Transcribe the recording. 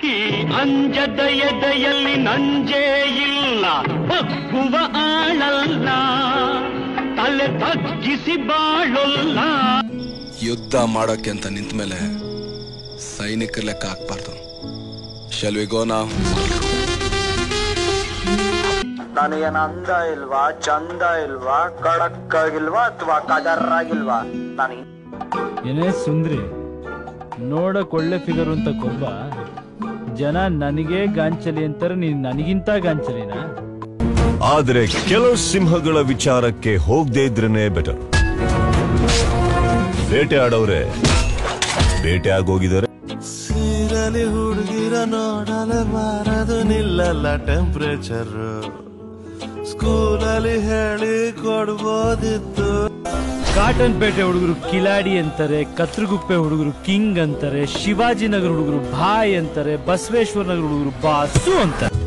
ಅಂಜದ ಎದೆಯಲ್ಲಿ ನಂಜೇ ಇಲ್ಲ ಬಗ್ಗುವ ಆಳಲ್ಲ ತಲೆ ತಗ್ಗಿಸಿ ಬಾಳಲ್ಲ ಯುದ್ಧ ಮಾಡೋಕೆ ಅಂತ ನಿಂತ ಮೇಲೆ ಸೈನಿಕರ ಲೆಕ್ಕ ಹಾಕ್ಬಾರ್ದು ಶೆಲ್ ವಿ ಗೋ ನಾವು ನನಗೇನ ಅಂದ ಇಲ್ವಾ ಚಂದ ಇಲ್ವಾ ಕಡಕ್ ಆಗಿಲ್ವಾ ಅಥವಾ ಕದರ್ ಆಗಿಲ್ವಾ ನಾನು ಏನೇ ಸುಂದ್ರಿ ನೋಡಕ್ ಒಳ್ಳೆ ಫಿಗರ್ ಅಂತ ಕೊಬ್ಬ ಜನ ನನಗೆ ಗಾಂಚಲಿ ಅಂತಾರೆ ನೀನ್ ನನಗಿಂತ ಗಾಂಚಲಿನ ಆದ್ರೆ ಕೆಲವು ಸಿಂಹಗಳ ವಿಚಾರಕ್ಕೆ ಹೋಗದೆ ಇದ್ರೇನೆ ಬೆಟರ್ ಬೇಟೆ ಆಡೋರೆ ಬೇಟೆ ಆಗೋಗಿದ್ದಾರೆ ಸೀರಲಿ ಹುಡುಗಿರ ನೋಡಲೆ ಬಾರದು ನಿಲ್ಲಲ್ಲ ಟೆಂಪ್ರೇಚರ್ ಸ್ಕೂಲಲ್ಲಿ ಹೇಳಿ ಕೊಡ್ಬೋದಿತ್ತು ಕಾಟನ್ ಪೇಟೆ ಹುಡುಗರು ಕಿಲಾಡಿ ಅಂತಾರೆ ಕತ್ರಗುಪ್ಪೆ ಹುಡುಗರು ಕಿಂಗ್ ಅಂತಾರೆ ಶಿವಾಜಿನಗರ ಹುಡುಗರು ಭಾಯ್ ಅಂತಾರೆ ಬಸವೇಶ್ವರ ನಗರ ಹುಡುಗರು ಬಾಸು ಅಂತಾರೆ